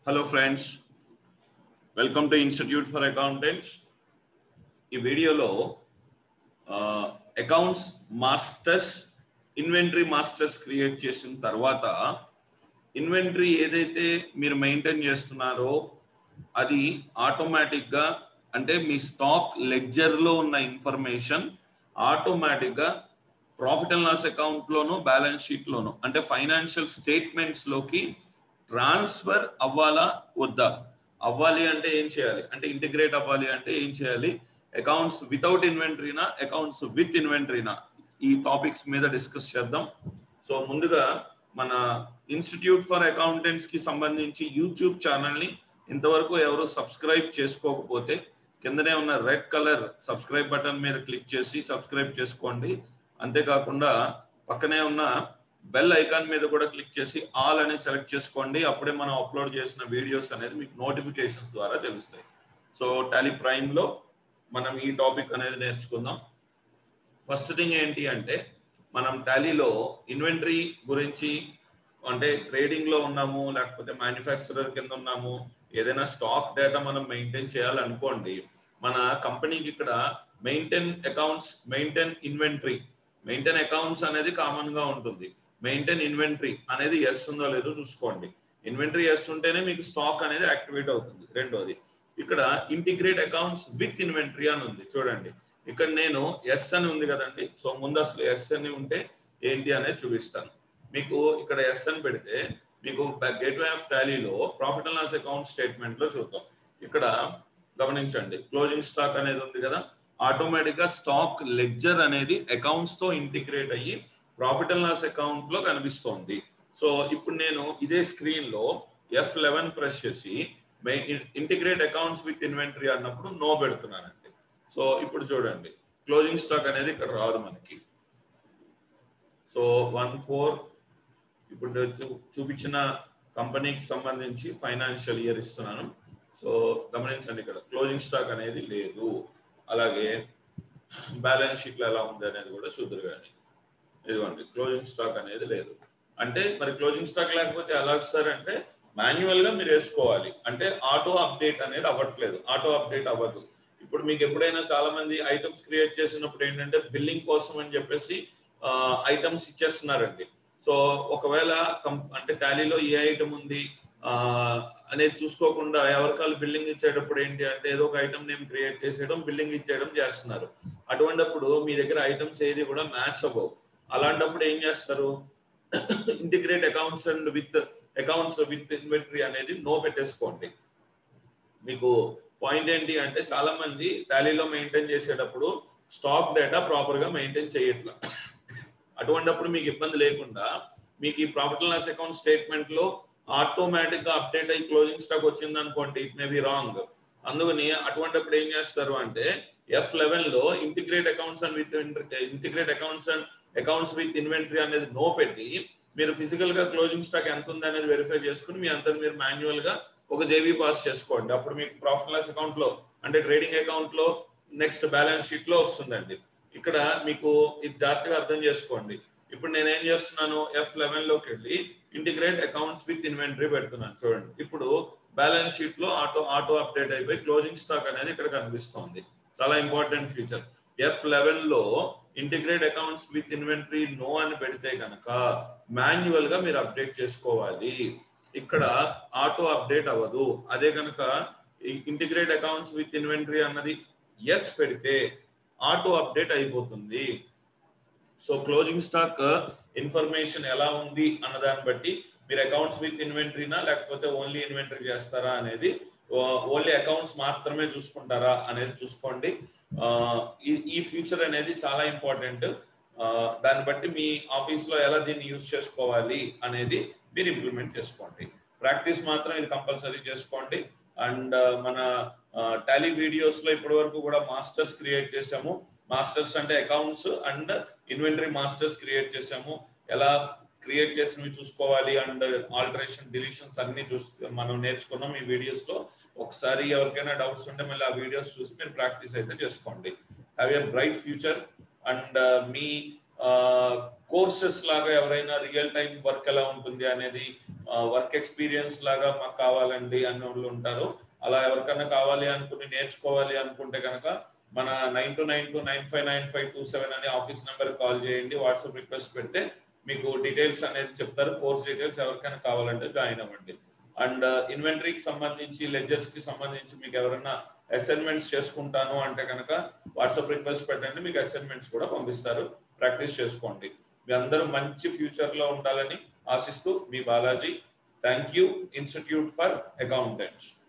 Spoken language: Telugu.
hello friends welcome to institute for accountants ఈ వీడియోలో accounts masters inventory masters create చేసిన తర్వాత ఇన్వెంటరీ ఏదైతే మీరు మెయింటైన్ చేస్తున్నారో అది ఆటోమేటిక్గా అంటే మీ స్టాక్ లెడ్జర్లో ఉన్న ఇన్ఫర్మేషన్ ఆటోమేటిక్గా ప్రాఫిట్ అండ్ లాస్ అకౌంట్లోను బ్యాలెన్స్ షీట్లోను అంటే ఫైనాన్షియల్ స్టేట్మెంట్స్లోకి ట్రాన్స్ఫర్ అవ్వాలా వద్దా అవ్వాలి అంటే ఏం చేయాలి అంటే ఇంటిగ్రేట్ అవ్వాలి అంటే ఏం చేయాలి అకౌంట్స్ వితౌట్ ఇన్వెంటరీనా అకౌంట్స్ విత్ ఇన్వెంటరీనా ఈ టాపిక్స్ మీద డిస్కస్ చేద్దాం సో ముందుగా మన ఇన్స్టిట్యూట్ ఫర్ అకౌంటెంట్స్ కి సంబంధించి యూట్యూబ్ ఛానల్ని ఇంతవరకు ఎవరు సబ్స్క్రైబ్ చేసుకోకపోతే కిందనే ఉన్న రెడ్ కలర్ సబ్స్క్రైబ్ బటన్ మీద క్లిక్ చేసి సబ్స్క్రైబ్ చేసుకోండి అంతేకాకుండా పక్కనే ఉన్న బెల్ ఐకాన్ మీద కూడా క్లిక్ చేసి ఆల్ అని సెలెక్ట్ చేసుకోండి అప్పుడే మనం అప్లోడ్ చేసిన వీడియోస్ అనేది మీకు నోటిఫికేషన్స్ ద్వారా తెలుస్తాయి సో టాలీ ప్రైమ్లో మనం ఈ టాపిక్ అనేది నేర్చుకుందాం ఫస్ట్ థింగ్ ఏంటి అంటే మనం టాలీలో ఇన్వెంటరీ గురించి అంటే ట్రేడింగ్ లో ఉన్నాము లేకపోతే మ్యానుఫ్యాక్చరర్ కింద ఉన్నాము ఏదైనా స్టాక్ డేటా మనం మెయింటైన్ చేయాలనుకోండి మన కంపెనీకి ఇక్కడ maintain accounts maintain inventory maintain accounts అనేది కామన్ గా ఉంటుంది మెయింటైన్ ఇన్వెంటరీ అనేది ఎస్ ఉందో లేదో చూసుకోండి ఇన్వెంటరీ ఎస్ ఉంటేనే మీకు స్టాక్ అనేది యాక్టివేట్ అవుతుంది రెండోది ఇక్కడ ఇంటిగ్రేట్ అకౌంట్స్ విత్ ఇన్వెంటరీ అని ఉంది చూడండి ఇక్కడ నేను ఎస్ అని ఉంది కదండి సో ముందు అసలు ఎస్ అని ఉంటే ఏంటి అనేది చూపిస్తాను మీకు ఇక్కడ ఎస్ అని పెడితే మీకు గేట్వే ఆఫ్ టాలీలో profit and loss account statement లో చూద్దాం ఇక్కడ గమనించండి క్లోజింగ్ స్టాక్ అనేది ఉంది కదా ఆటోమేటిక్ గా స్టాక్ లెడ్జర్ అనేది అకౌంట్స్ తో ఇంటిగ్రేట్ అయ్యి ప్రాఫిట్ అండ్ లాస్ అకౌంట్ లో కనిపిస్తోంది సో ఇప్పుడు నేను ఇదే స్క్రీన్ లో ఎఫ్ లెవెన్ ప్రెస్ చేసి ఇంటిగ్రేట్ అకౌంట్స్ విత్ ఇన్వెంటరీ అన్నప్పుడు నో పెడుతున్నానండి సో ఇప్పుడు చూడండి క్లోజింగ్ స్టాక్ అనేది ఇక్కడ రాదు మనకి సో వన్ ఫోర్ ఇప్పుడు చూపించిన కంపెనీకి సంబంధించి ఫైనాన్షియల్ ఇయర్ ఇస్తున్నాను సో గమనించండి ఇక్కడ క్లోజింగ్ స్టాక్ అనేది లేదు అలాగే బ్యాలెన్స్ షీట్లో ఎలా ఉంది అనేది కూడా చూద్దరు కానీ ఇదిగోండి క్లోజింగ్ స్టాక్ అనేది లేదు అంటే మరి క్లోజింగ్ స్టాక్ లేకపోతే ఎలా అంటే మాన్యువల్ గా మీరు వేసుకోవాలి అంటే ఆటో అప్డేట్ అనేది అవ్వట్లేదు ఆటో అప్డేట్ అవ్వదు ఇప్పుడు మీకు ఎప్పుడైనా చాలా మంది ఐటమ్స్ క్రియేట్ చేసినప్పుడు ఏంటంటే బిల్లింగ్ కోసం అని చెప్పేసి ఐటమ్స్ ఇచ్చేస్తున్నారండి సో ఒకవేళ అంటే టాలీలో ఏ ఐటమ్ ఉంది అనేది చూసుకోకుండా ఎవరికాలు బిల్లింగ్ ఇచ్చేటప్పుడు ఏంటి అంటే ఏదో ఒక ఐటమ్ నేమ్ క్రియేట్ చేసేయడం బిల్లింగ్ ఇచ్చేయడం చేస్తున్నారు అటువంటిప్పుడు మీ దగ్గర ఐటమ్స్ ఏది కూడా మ్యాచ్ అవ్వవు అలాంటప్పుడు ఏం చేస్తారు integrate accounts and with accounts with inventory అనేది నో పెట్టేసుకోండి మీకు పాయింట్ ఏంటి అంటే చాలా మంది టాలీలో మెయింటైన్ చేసేటప్పుడు స్టాక్ డేటా ప్రాపర్ గా మెయింటైన్ చేయట్లా అటువంటిప్పుడు మీకు ఇబ్బంది లేకుండా మీకు ఈ profit and loss account statement లో ఆటోమేటిక్ గా అప్డేట్ అయ్యి క్లోజింగ్ స్టాక్ వచ్చింది అనుకోండి ఇట్ మే బి రాంగ్ అందుకని అటువంటిప్పుడు ఏం చేస్తారు అంటే ఎఫ్ లెవెన్ లో integrate accounts and with integrate accounts and accounts with inventory అనేది నో పెట్టి మీరు ఫిజికల్ గా క్లోజింగ్ స్టాక్ ఎంత ఉంది అనేది వెరిఫై చేసుకుని మీ అంతా మీరు మాన్యువల్ గా ఒక జేబీ పాస్ చేసుకోండి అప్పుడు మీకు ప్రాఫిట్ లాస్ అకౌంట్ లో అంటే ట్రేడింగ్ అకౌంట్ లో నెక్స్ట్ బ్యాలెన్స్ షీట్ లో వస్తుందండి ఇక్కడ మీకు ఇది జాగ్రత్తగా అర్థం చేసుకోండి ఇప్పుడు నేను ఏం చేస్తున్నాను ఎఫ్ లెవెన్ లోకి వెళ్ళి ఇంటిగ్రేట్ అకౌంట్స్ విత్ ఇన్వెంటరీ పెడుతున్నాను చూడండి ఇప్పుడు బ్యాలెన్స్ షీట్ లో ఆటో ఆటో అప్డేట్ అయిపోయి క్లోజింగ్ స్టాక్ అనేది ఇక్కడ కనిపిస్తోంది చాలా ఇంపార్టెంట్ ఫీచర్ ఎఫ్ లెవెన్ లో integrate accounts with inventory no అని పెడితే కనుక మాన్యువల్ గా మీరు అప్డేట్ చేసుకోవాలి ఇక్కడ ఆటో అప్డేట్ అవ్వదు అదే కనుక ఇంటిగ్రేట్ అకౌంట్స్ విత్ ఇన్వెంటరీ అన్నది ఎస్ పెడితే ఆటో అప్డేట్ అయిపోతుంది సో క్లోజింగ్ స్టాక్ ఇన్ఫర్మేషన్ ఎలా ఉంది అన్న దాన్ని బట్టి మీరు అకౌంట్స్ విత్ ఇన్వెంటరీనా లేకపోతే ఓన్లీ ఇన్వెంటరీ చేస్తారా అనేది ఓన్లీ అకౌంట్స్ మాత్రమే చూసుకుంటారా అనేది చూసుకోండి ఈ ఫ్యూచర్ అనేది చాలా ఇంపార్టెంట్ దాన్ని బట్టి మీ ఆఫీస్లో ఎలా దీన్ని యూజ్ చేసుకోవాలి అనేది మీరు ఇంప్లిమెంట్ చేసుకోండి ప్రాక్టీస్ మాత్రం ఇది కంపల్సరీ చేసుకోండి అండ్ మన టాలీ వీడియోస్ లో ఇప్పటి వరకు కూడా మాస్టర్స్ క్రియేట్ చేసాము మాస్టర్స్ అంటే accounts and inventory masters create చేసాము ఎలా క్రియేట్ చేసినవి చూసుకోవాలి అండ్ ఆల్టరేషన్ డిలీషన్స్ అన్ని చూస్ మనం నేర్చుకున్నాం ఈ వీడియోస్ లో ఒకసారి ఎవరికైనా డౌట్స్ ఉంటే మళ్ళీ ఆ వీడియోస్ చూసి మీరు ప్రాక్టీస్ అయితే చేసుకోండి have a bright future and మీ కోర్సెస్ లాగా ఎవరైనా రియల్ టైం వర్క్ ఎలా ఉంటుంది అనేది వర్క్ ఎక్స్పీరియన్స్ లాగా మాకు కావాలండి అన్న వాళ్ళు ఉంటారు అలా ఎవరికైనా కావాలి అనుకుని నేర్చుకోవాలి అనుకుంటే కనుక మన nine two nine two nine five nine five two seven అనే ఆఫీస్ నెంబర్ కాల్ చేయండి వాట్సాప్ రిక్వెస్ట్ పెడితే మీకు డీటెయిల్స్ అనేది చెప్తారు కోర్స్ డీటెయిల్స్ ఎవరికైనా కావాలంటే జాయిన్ అవ్వండి అండ్ ఇన్వెంటరీకి సంబంధించి లెజర్స్ కి సంబంధించి మీకు ఎవరైనా అసైన్మెంట్స్ చేసుకుంటాను అంటే కనుక వాట్సాప్ రిక్వెస్ట్ పెట్టండి మీకు అసైన్మెంట్స్ కూడా పంపిస్తారు ప్రాక్టీస్ చేసుకోండి మీ అందరూ మంచి ఫ్యూచర్ లో ఉండాలని ఆశిస్తూ మీ Balaji thank you institute for accountants